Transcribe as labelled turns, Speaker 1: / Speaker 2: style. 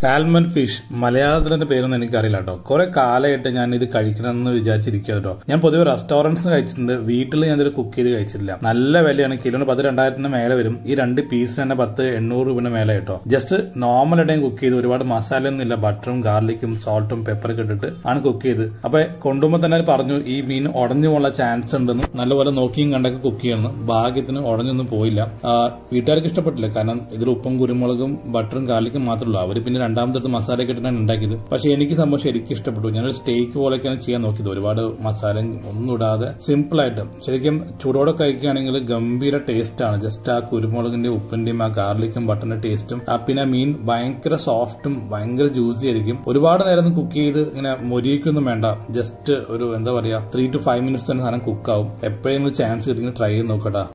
Speaker 1: salmon fish മലയാളത്തിലെ പേരൊന്നും എനിക്കറിയില്ല കേട്ടോ കുറെ കാലമായിട്ട് ഞാൻ ഇത് കഴിക്കണമെന്ന് വിചാരിച്ചിരിക്കുക കേട്ടോ ഞാൻ പൊതുവെ റെസ്റ്റോറൻറ്റ്സ് കഴിച്ചിട്ടുണ്ട് വീട്ടിൽ ഞാൻ ഇതിൽ കുക്ക് ചെയ്ത് കഴിച്ചിട്ടില്ല നല്ല വിലയാണ് കിലോന് പത്ത് രണ്ടായിരത്തിന് മേലെ വരും ഈ രണ്ട് പീസിന് തന്നെ പത്ത് എണ്ണൂറ് രൂപയുടെ മേലെ കേട്ടോ ജസ്റ്റ് നോർമൽ ആയിട്ട് ഞാൻ കുക്ക് ചെയ്ത് ഒരുപാട് മസാല ഒന്നും ഇല്ല ബട്ടറും ഗാർലിക്കും സോൾട്ടും പെപ്പറൊക്കെ ഇട്ടിട്ട് ആണ് കുക്ക് ചെയ്ത് അപ്പൊ കൊണ്ടുപോകുമ്പോൾ തന്നെ പറഞ്ഞു ഈ മീൻ ഉടഞ്ഞു പോകാനുള്ള ചാൻസ് ഉണ്ടെന്ന് നല്ലപോലെ നോക്കിയും കണ്ടൊക്കെ കുക്ക് ചെയ്യണം ഭാഗ്യത്തിന് ഉടഞ്ഞൊന്നും പോയില്ല ആ, വീട്ടുകാർക്ക് ഇഷ്ടപ്പെട്ടില്ല കാരണം ഇതിൽ ഉപ്പും കുരുമുളകും ബട്ടറും ഗാർലിക്കും മാത്രമേ ഉള്ളൂ അവർ പിന്നെ രണ്ടാമത്തെ മസാല ഇട്ടിട്ടാണ് ഉണ്ടാക്കിയത് പക്ഷെ എനിക്ക് സംഭവം ശരിക്കും ഇഷ്ടപ്പെട്ടു ഞാനൊരു സ്റ്റേക്ക് പോലെയൊക്കെയാണ് ചെയ്യാൻ നോക്കിയത് ഒരുപാട് മസാല ഒന്നും ഇടാതെ സിമ്പിൾ ആയിട്ട് ശരിക്കും ചൂടോടെ കഴിക്കുകയാണെങ്കിൽ ഗംഭീര ടേസ്റ്റ് ആണ് ജസ്റ്റ് ആ കുരുമുളകിന്റെ ഉപ്പിന്റെയും ആ ഗാർലിക്കും ബട്ടറിന്റെ ടേസ്റ്റും ആ പിന്നെ മീൻ ഭയങ്കര സോഫ്റ്റും ഭയങ്കര ജ്യൂസി ആയിരിക്കും ഒരുപാട് നേരം കുക്ക് ചെയ്ത് ഇങ്ങനെ മൊരിയിക്കൊന്നും വേണ്ട ജസ്റ്റ് ഒരു എന്താ പറയാ ത്രീ ടു ഫൈവ് മിനിറ്റ്സ് തന്നെ സാധനം കുക്കാവും എപ്പോഴെങ്കിലും ചാൻസ് കിട്ടിയെങ്കിൽ ട്രൈ ചെയ്ത് നോക്കട്ടാ